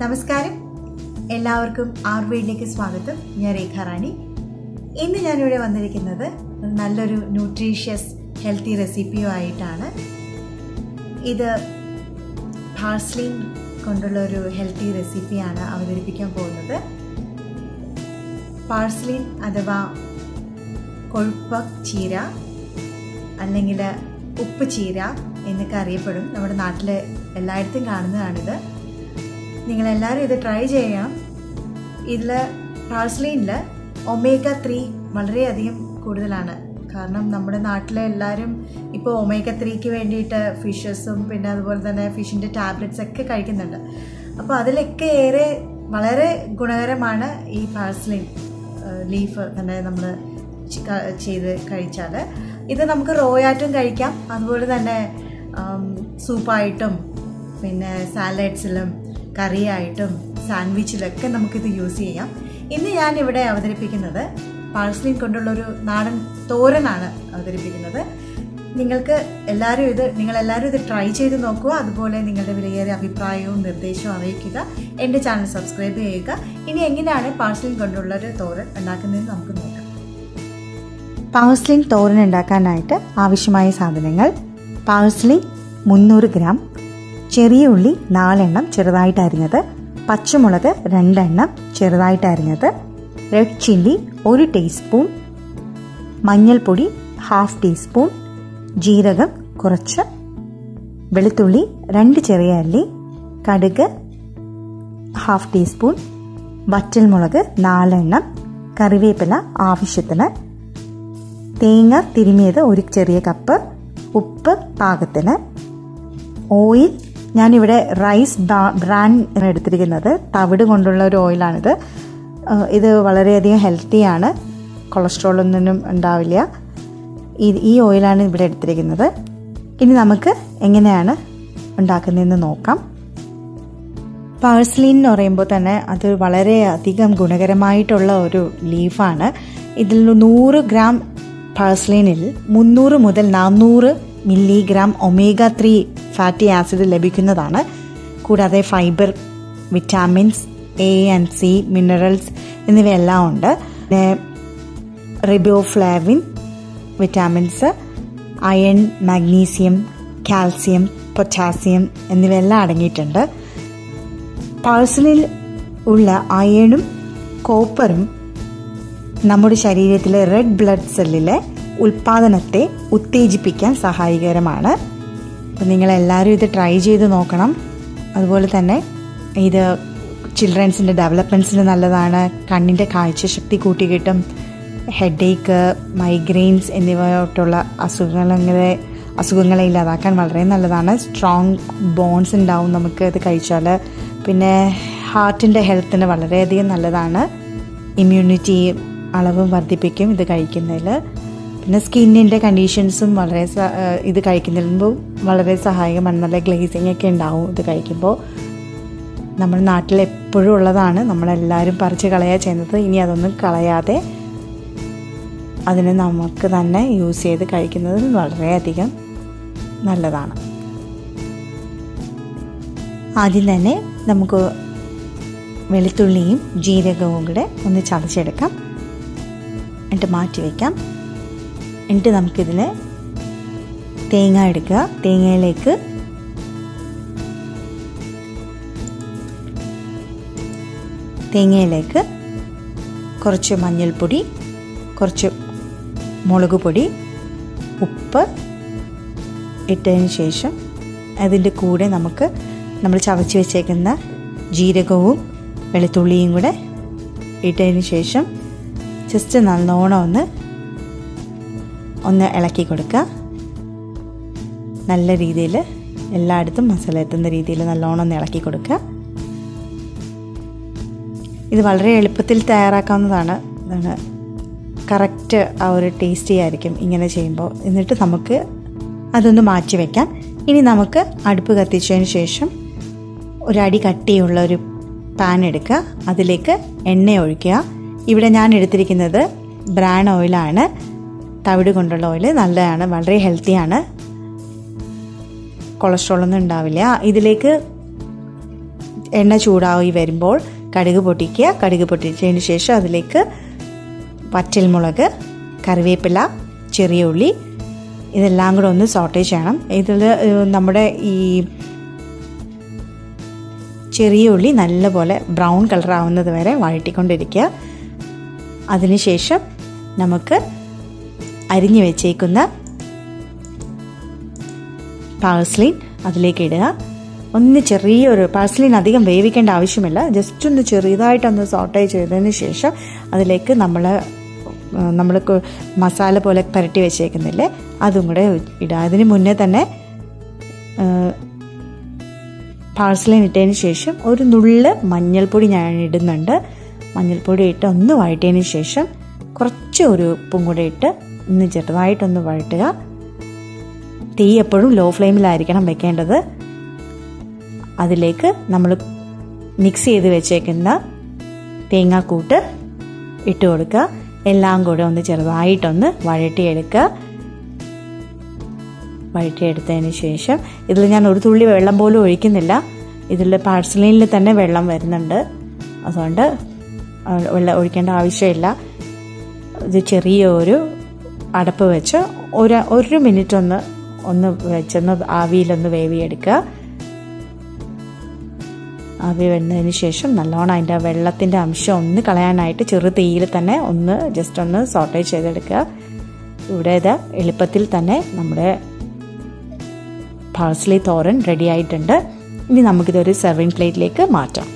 നമസ്കാരം എല്ലാവർക്കും ആർ വീഡിലേക്ക് സ്വാഗതം ഞാൻ രേഖ റാണി ഇന്ന് ഞാനിവിടെ വന്നിരിക്കുന്നത് ഒരു നല്ലൊരു ന്യൂട്രീഷ്യസ് ഹെൽത്തി റെസിപ്പിയോ ആയിട്ടാണ് ഇത് പാർസ്ലിൻ കൊണ്ടുള്ള ഒരു ഹെൽത്തി റെസിപ്പിയാണ് അവതരിപ്പിക്കാൻ പോകുന്നത് പാർസ്ലിൻ അഥവാ കൊഴുപ്പ ചീര അല്ലെങ്കിൽ ഉപ്പ് ചീര എന്നൊക്കെ അറിയപ്പെടും നമ്മുടെ നാട്ടിൽ എല്ലായിടത്തും കാണുന്നതാണിത് നിങ്ങളെല്ലാവരും ഇത് ട്രൈ ചെയ്യണം ഇതിൽ പാഴ്സലീനിൽ ഒമേഗ ത്രീ വളരെയധികം കൂടുതലാണ് കാരണം നമ്മുടെ നാട്ടിലെ എല്ലാവരും ഇപ്പോൾ ഒമേഗ ത്രീക്ക് വേണ്ടിയിട്ട് ഫിഷസും പിന്നെ അതുപോലെ തന്നെ ഫിഷിൻ്റെ ടാബ്ലറ്റ്സ് ഒക്കെ കഴിക്കുന്നുണ്ട് അപ്പോൾ അതിലൊക്കെ ഏറെ വളരെ ഗുണകരമാണ് ഈ പാഴ്സലിൻ ലീഫ് തന്നെ നമ്മൾ ചെയ്ത് കഴിച്ചാൽ ഇത് നമുക്ക് റോയായിട്ടും കഴിക്കാം അതുപോലെ തന്നെ സൂപ്പായിട്ടും പിന്നെ സാലഡ്സിലും കറിയായിട്ടും സാൻഡ്വിച്ചിലൊക്കെ നമുക്കിത് യൂസ് ചെയ്യാം ഇന്ന് ഞാൻ ഇവിടെ അവതരിപ്പിക്കുന്നത് പാഴ്സലിൻ കൊണ്ടുള്ളൊരു നാടൻ തോരനാണ് അവതരിപ്പിക്കുന്നത് നിങ്ങൾക്ക് എല്ലാവരും ഇത് നിങ്ങളെല്ലാവരും ഇത് ട്രൈ ചെയ്ത് നോക്കുക അതുപോലെ നിങ്ങളുടെ വിലയേറിയ അഭിപ്രായവും നിർദ്ദേശവും അറിയിക്കുക എൻ്റെ ചാനൽ സബ്സ്ക്രൈബ് ചെയ്യുക ഇനി എങ്ങനെയാണ് പാഴ്സലിൻ കൊണ്ടുള്ളൊരു തോരൻ ഉണ്ടാക്കുന്നതെന്ന് നമുക്ക് നോക്കാം പാഴ്സ്ലിൻ തോരൻ ഉണ്ടാക്കാനായിട്ട് ആവശ്യമായ സാധനങ്ങൾ പാഴ്സ്ലി മുന്നൂറ് ഗ്രാം ചെറിയ ഉള്ളി നാലെണ്ണം ചെറുതായിട്ട് അരിഞ്ഞത് പച്ചമുളക് രണ്ടെണ്ണം ചെറുതായിട്ട് അരിഞ്ഞത് റെഡ് ചില്ലി ഒരു ടീസ്പൂൺ മഞ്ഞൾപ്പൊടി ഹാഫ് ടീസ്പൂൺ ജീരകം കുറച്ച് വെളുത്തുള്ളി രണ്ട് ചെറിയ അല്ലി കടുക് ഹാഫ് ടീസ്പൂൺ വറ്റൽമുളക് നാലെണ്ണം കറിവേപ്പില ആവശ്യത്തിന് തേങ്ങ തിരുമിയത് ഒരു ചെറിയ കപ്പ് ഉപ്പ് പാകത്തിന് ഓയിൽ ഞാനിവിടെ റൈസ് ബ്രാൻഡ് എടുത്തിരിക്കുന്നത് തവിട് കൊണ്ടുള്ള ഒരു ഓയിലാണിത് ഇത് വളരെയധികം ഹെൽത്തിയാണ് കൊളസ്ട്രോൾ ഒന്നും ഉണ്ടാവില്ല ഈ ഓയിലാണ് ഇവിടെ എടുത്തിരിക്കുന്നത് ഇനി നമുക്ക് എങ്ങനെയാണ് ഉണ്ടാക്കുന്നതെന്ന് നോക്കാം പാഴ്സലിൻ എന്ന് പറയുമ്പോൾ തന്നെ അത് വളരെയധികം ഗുണകരമായിട്ടുള്ള ഒരു ലീഫാണ് ഇതിൽ നൂറ് ഗ്രാം പാഴ്സലിനിൽ മുന്നൂറ് മുതൽ നാനൂറ് milligram omega three fatty acid ലഭിക്കുന്നതാണ് കൂടാതെ fibre vitamins A and C minerals എന്നിവയെല്ലാം ഉണ്ട് പിന്നെ riboflavin vitamins iron magnesium calcium potassium എന്നിവയെല്ലാം അടങ്ങിയിട്ടുണ്ട് പാഴ്സലിൽ ഉള്ള അയണും കോപ്പറും നമ്മുടെ ശരീരത്തിലെ റെഡ് ബ്ലഡ് സെല്ലിലെ ഉൽപാദനത്തെ ഉത്തേജിപ്പിക്കാൻ സഹായകരമാണ് അപ്പം നിങ്ങളെല്ലാവരും ഇത് ട്രൈ ചെയ്ത് നോക്കണം അതുപോലെ തന്നെ ഇത് ചിൽഡ്രൻസിൻ്റെ ഡെവലപ്മെൻറ്റ്സിന് നല്ലതാണ് കണ്ണിൻ്റെ കാഴ്ചശക്തി കൂട്ടി കിട്ടും ഹെഡേക്ക് മൈഗ്രെയിൻസ് എന്നിവയോട്ടുള്ള അസുഖങ്ങളെ അസുഖങ്ങളെ ഇല്ലാതാക്കാൻ വളരെ നല്ലതാണ് സ്ട്രോങ് ബോൺസ് ഉണ്ടാവും നമുക്ക് ഇത് കഴിച്ചാൽ പിന്നെ ഹാർട്ടിൻ്റെ ഹെൽത്തിന് വളരെയധികം നല്ലതാണ് ഇമ്മ്യൂണിറ്റി അളവും വർദ്ധിപ്പിക്കും ഇത് കഴിക്കുന്നതിൽ പിന്നെ സ്കിന്നിൻ്റെ കണ്ടീഷൻസും വളരെ ഇത് കഴിക്കുമ്പോൾ വളരെ സഹായകമാണ് നല്ല ഗ്ലേസിങ് ഒക്കെ ഉണ്ടാവും ഇത് കഴിക്കുമ്പോൾ നമ്മുടെ നാട്ടിൽ എപ്പോഴും ഉള്ളതാണ് നമ്മളെല്ലാവരും പറിച്ച് കളയുക ചെയ്യുന്നത് ഇനി അതൊന്നും കളയാതെ അതിനെ നമുക്ക് തന്നെ യൂസ് ചെയ്ത് കഴിക്കുന്നത് വളരെയധികം നല്ലതാണ് ആദ്യം തന്നെ നമുക്ക് വെളുത്തുള്ളിയും ജീരകവും കൂടെ ഒന്ന് ചതച്ചെടുക്കാം എന്നിട്ട് മാറ്റി വയ്ക്കാം എന്നിട്ട് നമുക്കിതിന് തേങ്ങ എടുക്കുക തേങ്ങയിലേക്ക് തേങ്ങയിലേക്ക് കുറച്ച് മഞ്ഞൾപ്പൊടി കുറച്ച് മുളക് പൊടി ഉപ്പ് ഇട്ടതിന് ശേഷം അതിൻ്റെ കൂടെ നമുക്ക് നമ്മൾ ചവച്ച് വെച്ചേക്കുന്ന ജീരകവും വെളുത്തുള്ളിയും കൂടെ ഇട്ടതിന് ശേഷം ജസ്റ്റ് നല്ലോണം ഒന്ന് ഒന്ന് ഇളക്കി കൊടുക്കുക നല്ല രീതിയിൽ എല്ലായിടത്തും മസാല എത്തുന്ന രീതിയിൽ നല്ലോണം ഒന്ന് ഇളക്കി കൊടുക്കുക ഇത് വളരെ എളുപ്പത്തിൽ തയ്യാറാക്കാവുന്നതാണ് ഇതാണ് കറക്റ്റ് ആ ഒരു ടേസ്റ്റി ആയിരിക്കും ഇങ്ങനെ ചെയ്യുമ്പോൾ എന്നിട്ട് നമുക്ക് അതൊന്ന് മാറ്റി വയ്ക്കാം ഇനി നമുക്ക് അടുപ്പ് കത്തിച്ചതിന് ശേഷം ഒരടി കട്ടിയുള്ള ഒരു പാൻ എടുക്കുക അതിലേക്ക് എണ്ണ ഒഴിക്കുക ഇവിടെ ഞാൻ എടുത്തിരിക്കുന്നത് ബ്രാൻ ഓയിലാണ് തവിട് കൊണ്ടുള്ള ഓയിൽ നല്ലതാണ് വളരെ ഹെൽത്തിയാണ് കൊളസ്ട്രോൾ ഒന്നും ഉണ്ടാവില്ല ഇതിലേക്ക് എണ്ണ ചൂടായി വരുമ്പോൾ കടുക് പൊട്ടിക്കുക കടുക് പൊട്ടിച്ചതിന് ശേഷം അതിലേക്ക് വറ്റൽമുളക് കറിവേപ്പില ചെറിയ ഉള്ളി ഇതെല്ലാം കൂടെ ഒന്ന് സോട്ടേ ചെയ്യണം ഇതിൽ നമ്മുടെ ഈ ചെറിയ ഉള്ളി നല്ലപോലെ ബ്രൗൺ കളർ ആവുന്നത് വരെ വഴറ്റിക്കൊണ്ടിരിക്കുക അതിനുശേഷം നമുക്ക് അരിഞ്ഞു വെച്ചേക്കുന്ന പാഴ്സ്ലിൻ അതിലേക്ക് ഇടുക ഒന്ന് ചെറിയൊരു പാഴ്സ്ലിൻ അധികം വേവിക്കേണ്ട ആവശ്യമില്ല ജസ്റ്റ് ഒന്ന് ചെറിയതായിട്ടൊന്ന് സോട്ടേ ചെയ്തതിന് ശേഷം അതിലേക്ക് നമ്മൾ നമ്മൾ മസാല പോലെ പുരട്ടി വെച്ചേക്കുന്നില്ലേ അതും കൂടെ ഇടുക അതിന് മുന്നേ തന്നെ പാഴ്സലിൻ ഇട്ടതിന് ശേഷം ഒരു നുള്ള് മഞ്ഞൾപ്പൊടി ഞാൻ ഇടുന്നുണ്ട് മഞ്ഞൾപ്പൊടി ഇട്ട് ഒന്ന് വഴറ്റിയതിന് ശേഷം കുറച്ച് ഒരു ഉപ്പും കൂടെ ഇട്ട് ഒന്ന് ചെറുതായിട്ടൊന്ന് വഴട്ടുക തീ എപ്പോഴും ലോ ഫ്ലെയിമിലായിരിക്കണം വെക്കേണ്ടത് അതിലേക്ക് നമ്മൾ മിക്സ് ചെയ്ത് വെച്ചേക്കുന്ന തേങ്ങാക്കൂട്ട് ഇട്ട് കൊടുക്കുക എല്ലാം കൂടെ ഒന്ന് ചെറുതായിട്ടൊന്ന് വഴട്ടിയെടുക്കുക വഴറ്റിയെടുത്തതിന് ശേഷം ഇതിൽ ഞാൻ ഒരു തുള്ളി വെള്ളം പോലും ഒഴിക്കുന്നില്ല ഇതിൽ പാഴ്സലിനിൽ തന്നെ വെള്ളം വരുന്നുണ്ട് അതുകൊണ്ട് വെള്ളം ഒഴിക്കേണ്ട ആവശ്യമില്ല ഇത് ചെറിയ ഒരു അടപ്പ് വെച്ച് ഒരു ഒരു മിനിറ്റ് ഒന്ന് ഒന്ന് വെച്ചൊന്ന് ആവിയിലൊന്ന് വേവിയെടുക്കുക ആവി വരുന്നതിന് ശേഷം നല്ലോണം അതിൻ്റെ വെള്ളത്തിൻ്റെ അംശം ഒന്ന് കളയാനായിട്ട് ചെറു തീയിൽ തന്നെ ഒന്ന് ജസ്റ്റ് ഒന്ന് സോട്ടേ ചെയ്തെടുക്കുക ഇവിടെ ഇത് എളുപ്പത്തിൽ തന്നെ നമ്മുടെ പാഴ്സലി തോരൻ റെഡി ആയിട്ടുണ്ട് ഇനി നമുക്കിതൊരു സെർവിങ് പ്ലേറ്റിലേക്ക് മാറ്റാം